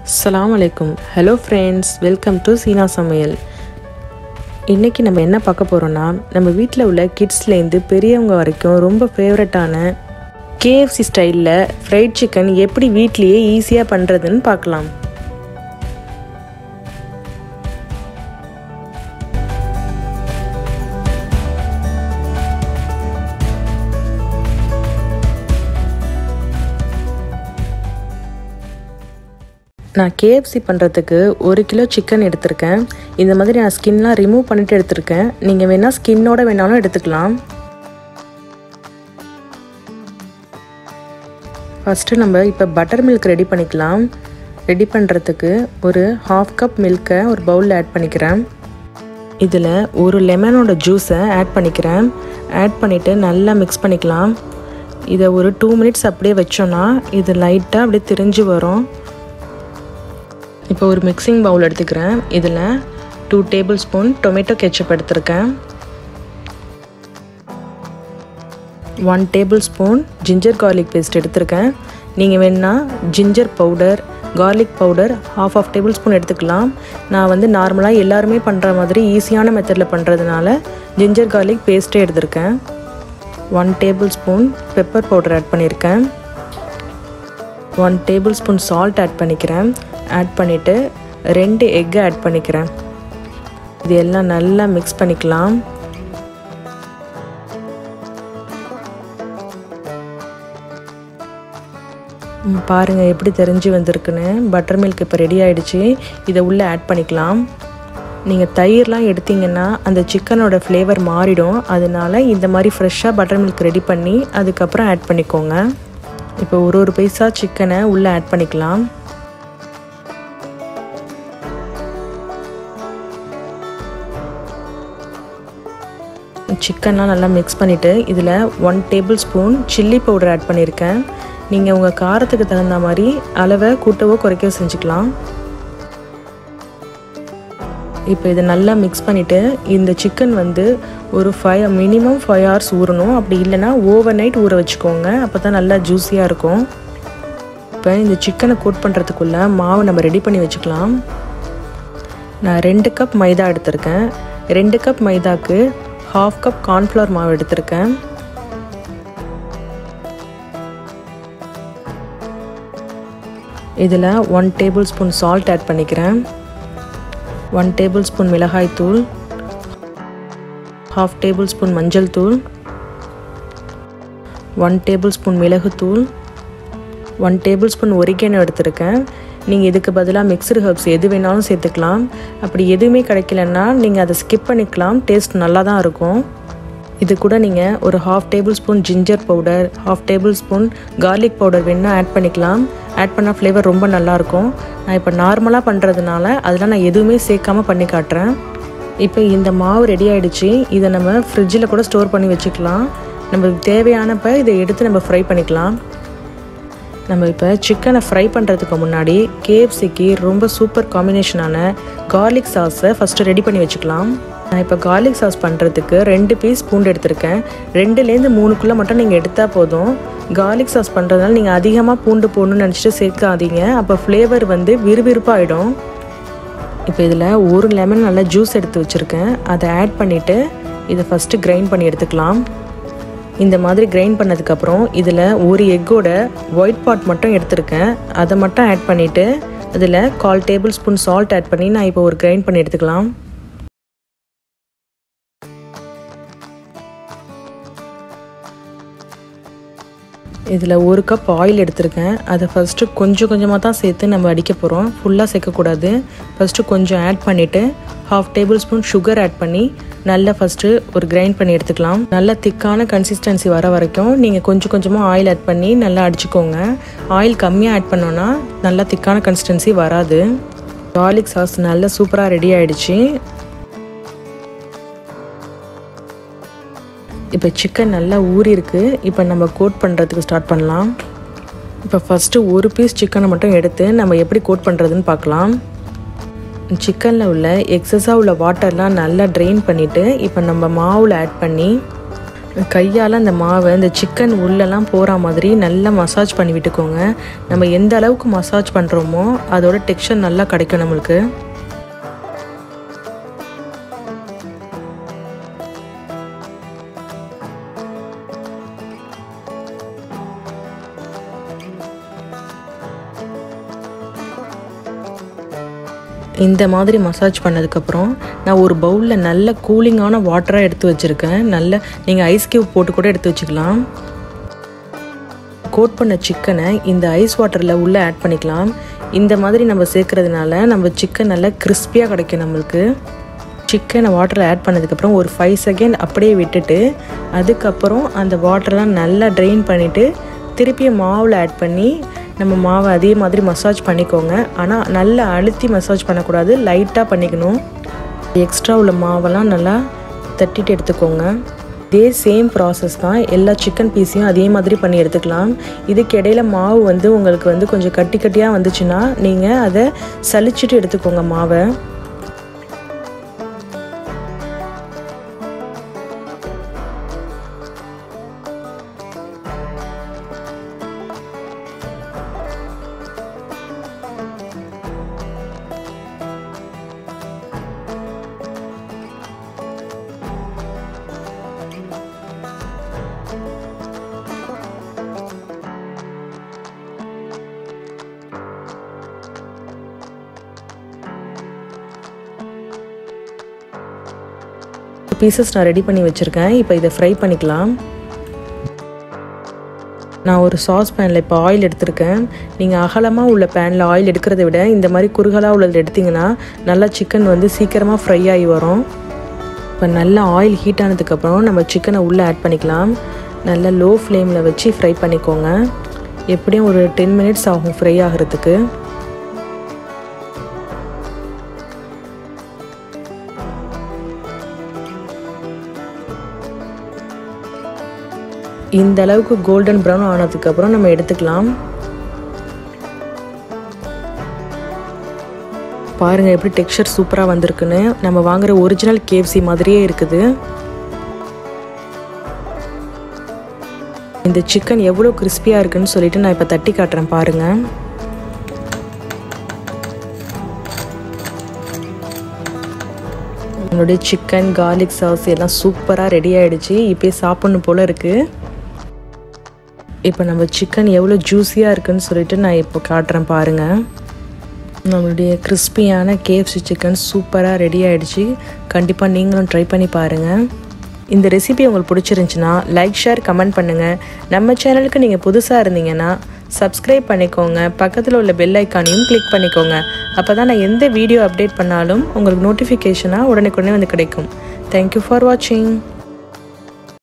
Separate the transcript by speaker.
Speaker 1: அஸ்ஸலாமு அலைக்கும் hello friends welcome to Seena சமையல் இன்றைக்கி நம்ம என்ன பார்க்க போகிறோன்னா நம்ம வீட்டில் உள்ள கிட்ஸ்லேருந்து பெரியவங்க வரைக்கும் ரொம்ப ஃபேவரட்டான கேஎஃப்சி ஸ்டைலில் ஃப்ரைட் சிக்கன் எப்படி வீட்லேயே ஈஸியாக பண்ணுறதுன்னு பார்க்கலாம் நான் கேஎஃப்சி பண்ணுறதுக்கு ஒரு கிலோ சிக்கன் எடுத்திருக்கேன் இந்த மாதிரி நான் ஸ்கின்லாம் ரிமூவ் பண்ணிவிட்டு எடுத்திருக்கேன் நீங்கள் வேணால் ஸ்கின்னோட வேணாலும் எடுத்துக்கலாம் ஃபஸ்ட்டு நம்ம இப்போ பட்டர் மில்க் ரெடி பண்ணிக்கலாம் ரெடி பண்ணுறதுக்கு ஒரு ஹாஃப் கப் மில்கை ஒரு பவுலில் ஆட் பண்ணிக்கிறேன் இதில் ஒரு லெமனோட ஜூஸை ஆட் பண்ணிக்கிறேன் ஆட் பண்ணிவிட்டு நல்லா மிக்ஸ் பண்ணிக்கலாம் இதை ஒரு டூ மினிட்ஸ் அப்படியே வச்சோன்னா இது லைட்டாக அப்படியே திரிஞ்சு வரும் இப்போ ஒரு மிக்சிங் பவுல் எடுத்துக்கிறேன் இதில் two tablespoon tomato ketchup எடுத்திருக்கேன் one tablespoon ginger garlic paste எடுத்திருக்கேன் நீங்கள் வேணால் ginger powder garlic powder half of tablespoon எடுத்துக்கலாம் நான் வந்து நார்மலாக எல்லாருமே பண்ணுற மாதிரி ஈஸியான மெத்தடில் பண்ணுறதுனால ஜிஞ்சர் கார்லிக் பேஸ்ட்டே எடுத்திருக்கேன் one tablespoon pepper powder add பண்ணியிருக்கேன் one tablespoon salt add பண்ணிக்கிறேன் ஆட் பண்ணிவிட்டு ரெண்டு எக்கை ஆட் பண்ணிக்கிறேன் இது எல்லாம் நல்லா மிக்ஸ் பண்ணிக்கலாம் பாருங்கள் எப்படி தெரிஞ்சு வந்திருக்குன்னு பட்டர் மில்க் இப்போ ரெடி ஆகிடுச்சு இதை உள்ளே ஆட் பண்ணிக்கலாம் நீங்கள் தயிர்லாம் எடுத்தீங்கன்னா அந்த சிக்கனோட ஃப்ளேவர் மாறிடும் அதனால இந்த மாதிரி ஃப்ரெஷ்ஷாக பட்டர் மில்க் ரெடி பண்ணி அதுக்கப்புறம் ஆட் பண்ணிக்கோங்க இப்போ ஒரு ஒரு பைசா சிக்கனை உள்ளே ஆட் பண்ணிக்கலாம் சிக்கன்லாம் நல்லா மிக்ஸ் பண்ணிவிட்டு இதில் one tablespoon chilli powder add பண்ணியிருக்கேன் நீங்கள் உங்கள் காரத்துக்கு தகுந்த மாதிரி அளவை கூட்டவோ குறைக்கவோ செஞ்சுக்கலாம் இப்போ இதை நல்லா மிக்ஸ் பண்ணிவிட்டு இந்த சிக்கன் வந்து ஒரு ஃபைவ் மினிமம் ஃபைவ் ஹவர்ஸ் ஊறணும் அப்படி இல்லைனா ஓவர் நைட் ஊற வச்சுக்கோங்க அப்போ தான் நல்லா ஜூஸியாக இருக்கும் இப்போ இந்த சிக்கனை கோட் பண்ணுறதுக்குள்ளே மாவு நம்ம ரெடி பண்ணி வச்சுக்கலாம் நான் ரெண்டு கப் மைதா எடுத்திருக்கேன் ரெண்டு கப் மைதாக்கு ஹாஃப் கப் கார்ன்ஃப்ளவர் மாவு எடுத்திருக்கேன் இதில் one tablespoon salt add பண்ணிக்கிறேன் ஒன் டேபிள் ஸ்பூன் மிளகாய் தூள் ஹாஃப் டேபிள் ஸ்பூன் மஞ்சள் தூள் ஒன் டேபிள் ஸ்பூன் மிளகுத்தூள் ஒன் டேபிள் ஸ்பூன் ஒரிகேனோ எடுத்திருக்கேன் நீங்கள் இதுக்கு பதிலாக மிக்சடு ஹர்ப்ஸ் எது வேணாலும் சேர்த்துக்கலாம் அப்படி எதுவுமே கிடைக்கலன்னா நீங்கள் அதை ஸ்கிப் பண்ணிக்கலாம் டேஸ்ட் நல்லா தான் இருக்கும் இது கூட நீங்கள் ஒரு half tablespoon ginger powder half tablespoon garlic powder வேணால் ஆட் பண்ணிக்கலாம் ஆட் பண்ணால் ஃப்ளேவர் ரொம்ப நல்லாயிருக்கும் நான் இப்போ நார்மலாக பண்ணுறதுனால அதெல்லாம் நான் எதுவுமே சேர்க்காமல் பண்ணி காட்டுறேன் இப்போ இந்த மாவு ரெடி ஆகிடுச்சு இதை நம்ம ஃப்ரிட்ஜில் கூட ஸ்டோர் பண்ணி வச்சுக்கலாம் நம்ம தேவையானப்போ இதை எடுத்து நம்ம ஃப்ரை பண்ணிக்கலாம் நம்ம இப்போ சிக்கனை ஃப்ரை பண்ணுறதுக்கு முன்னாடி கேஎஃப்சிக்கு ரொம்ப சூப்பர் காம்பினேஷனான கார்லிக் சாஸை ஃபஸ்ட்டு ரெடி பண்ணி வச்சுக்கலாம் நான் இப்போ கார்லிக் சாஸ் பண்ணுறதுக்கு ரெண்டு பீஸ் பூண்டு எடுத்திருக்கேன் ரெண்டுலேருந்து மூணுக்குள்ளே மட்டும் நீங்கள் எடுத்தால் போதும் கார்லிக் சாஸ் பண்ணுறதுனால நீங்கள் அதிகமாக பூண்டு போடணும்னு நினச்சிட்டு சேர்க்காதீங்க அப்போ ஃப்ளேவர் வந்து விறுவிறுப்பாகிடும் இப்போ இதில் ஒரு லெமன் நல்லா ஜூஸ் எடுத்து வச்சுருக்கேன் அதை ஆட் பண்ணிவிட்டு இதை ஃபஸ்ட்டு கிரைண்ட் பண்ணி எடுத்துக்கலாம் இந்த மாதிரி கிரைண்ட் பண்ணதுக்கப்புறம் இதில் ஒரு எக்கோட ஒயிட் பாட் மட்டும் எடுத்திருக்கேன் அதை மட்டும் ஆட் பண்ணிவிட்டு அதில் கால் டேபிள் ஸ்பூன் சால்ட் ஆட் பண்ணி நான் இப்போ ஒரு கிரைண்ட் பண்ணி எடுத்துக்கலாம் இதில் ஒரு கப் ஆயில் எடுத்திருக்கேன் அதை ஃபஸ்ட்டு கொஞ்சம் கொஞ்சமாக தான் சேர்த்து நம்ம அடிக்க போகிறோம் ஃபுல்லாக சேர்க்கக்கூடாது ஃபஸ்ட்டு கொஞ்சம் ஆட் பண்ணிவிட்டு half tablespoon sugar add பண்ணி நல்லா ஃபஸ்ட்டு ஒரு கிரைண்ட் பண்ணி எடுத்துக்கலாம் நல்ல திக்கான கன்சிஸ்டன்சி வர வரைக்கும் நீங்கள் கொஞ்சம் கொஞ்சமாக ஆயில் ஆட் பண்ணி நல்லா அடிச்சுக்கோங்க ஆயில் கம்மியாக ஆட் பண்ணோன்னா நல்லா திக்கான கன்சிஸ்டன்சி வராது கார்லிக் சாஸ் நல்லா சூப்பராக ரெடி ஆகிடுச்சு இப்போ சிக்கன் நல்லா ஊறி இருக்குது இப்போ நம்ம கோட் பண்ணுறதுக்கு ஸ்டார்ட் பண்ணலாம் இப்போ ஃபஸ்ட்டு ஒரு பீஸ் சிக்கனை மட்டும் எடுத்து நம்ம எப்படி கோட் பண்ணுறதுன்னு பார்க்கலாம் சிக்கனில் உள்ள எக்ஸஸாக உள்ள வாட்டர்லாம் நல்லா ட்ரெயின் பண்ணிவிட்டு இப்போ நம்ம மாவில் ஆட் பண்ணி கையால் அந்த மாவை இந்த சிக்கன் உள்ளெல்லாம் போகிற மாதிரி நல்லா மசாஜ் பண்ணி விட்டுக்கோங்க நம்ம எந்த அளவுக்கு மசாஜ் பண்ணுறோமோ அதோட டெக்ஸ்சர் நல்லா கிடைக்கும் நம்மளுக்கு இந்த மாதிரி மசாஜ் பண்ணதுக்கப்புறம் நான் ஒரு பவுலில் நல்ல கூலிங்கான வாட்டராக எடுத்து வச்சுருக்கேன் நல்ல நீங்கள் ஐஸ் கியூப் போட்டு கூட எடுத்து வச்சுக்கலாம் கோட் பண்ண சிக்கனை இந்த ஐஸ் வாட்டரில் உள்ளே ஆட் பண்ணிக்கலாம் இந்த மாதிரி நம்ம சேர்க்கறதுனால நம்ம சிக்கன் நல்லா கிறிஸ்பியாக கிடைக்கும் நம்மளுக்கு சிக்கனை வாட்டரில் ஆட் பண்ணதுக்கப்புறம் ஒரு ஃபைவ் செகண்ட் அப்படியே விட்டுட்டு அதுக்கப்புறம் அந்த வாட்டர்லாம் நல்லா ட்ரெயின் பண்ணிவிட்டு திருப்பியும் மாவில் ஆட் பண்ணி நம்ம மாவை அதே மாதிரி மசாஜ் பண்ணிக்கோங்க ஆனால் நல்லா அழுத்தி மசாஜ் பண்ணக்கூடாது லைட்டாக பண்ணிக்கணும் எக்ஸ்ட்ரா உள்ள மாவெல்லாம் நல்லா தட்டிட்டு எடுத்துக்கோங்க இதே சேம் ப்ராசஸ் தான் எல்லா சிக்கன் பீஸையும் அதே மாதிரி பண்ணி எடுத்துக்கலாம் இதுக்கு இடையில மாவு வந்து உங்களுக்கு வந்து கொஞ்சம் கட்டி கட்டியாக வந்துச்சுன்னா நீங்கள் அதை சலிச்சிட்டு எடுத்துக்கோங்க மாவை பீசஸ் நான் ரெடி பண்ணி வச்சுருக்கேன் இப்போ இதை ஃப்ரை பண்ணிக்கலாம் நான் ஒரு சாஸ் பேனில் இப்போ ஆயில் எடுத்திருக்கேன் நீங்கள் அகலமாக உள்ள பேனில் ஆயில் எடுக்கிறத விட இந்த மாதிரி குறுகலாக உள்ளது எடுத்திங்கன்னா நல்லா சிக்கன் வந்து சீக்கிரமாக ஃப்ரை ஆகி வரும் இப்போ நல்லா ஆயில் ஹீட் ஆனதுக்கப்புறம் நம்ம சிக்கனை உள்ளே ஆட் பண்ணிக்கலாம் நல்லா லோ ஃப்ளேமில் வச்சு ஃப்ரை பண்ணிக்கோங்க எப்படியும் ஒரு டென் மினிட்ஸ் ஆகும் ஃப்ரை ஆகிறதுக்கு இந்த அளவுக்கு கோல்டன் ப்ரௌன் ஆனதுக்கப்புறம் நம்ம எடுத்துக்கலாம் பாருங்கள் எப்படி டெக்ஸ்சர் சூப்பராக வந்திருக்குன்னு நம்ம வாங்குற ஒரிஜினல் கேஎஃப்சி மாதிரியே இருக்குது இந்த சிக்கன் எவ்வளோ கிறிஸ்பியாக இருக்குன்னு சொல்லிட்டு நான் இப்போ தட்டி காட்டுறேன் பாருங்கள் நம்மளுடைய சிக்கன் கார்லிக் சாஸ் எல்லாம் சூப்பராக ரெடி ஆகிடுச்சு இப்போயே சாப்பிட்ணும் போல் இருக்குது இப்போ நம்ம சிக்கன் எவ்வளோ ஜூஸியாக இருக்குன்னு சொல்லிட்டு நான் இப்போ காட்டுறேன் பாருங்கள் நம்மளுடைய கிறிஸ்பியான கேஎஃப்சி சிக்கன் சூப்பராக ரெடி ஆகிடுச்சு கண்டிப்பாக நீங்களும் ட்ரை பண்ணி பாருங்கள் இந்த ரெசிபி உங்களுக்கு பிடிச்சிருந்துச்சின்னா லைக் ஷேர் கமெண்ட் பண்ணுங்கள் நம்ம சேனலுக்கு நீங்கள் புதுசாக இருந்தீங்கன்னா சப்ஸ்கிரைப் பண்ணிக்கோங்க பக்கத்தில் உள்ள பெல் ஐக்கானையும் கிளிக் பண்ணிக்கோங்க அப்போ தான் நான் எந்த வீடியோ அப்டேட் பண்ணாலும் உங்களுக்கு நோட்டிஃபிகேஷனாக உடனே வந்து கிடைக்கும் தேங்க்யூ ஃபார் வாட்சிங்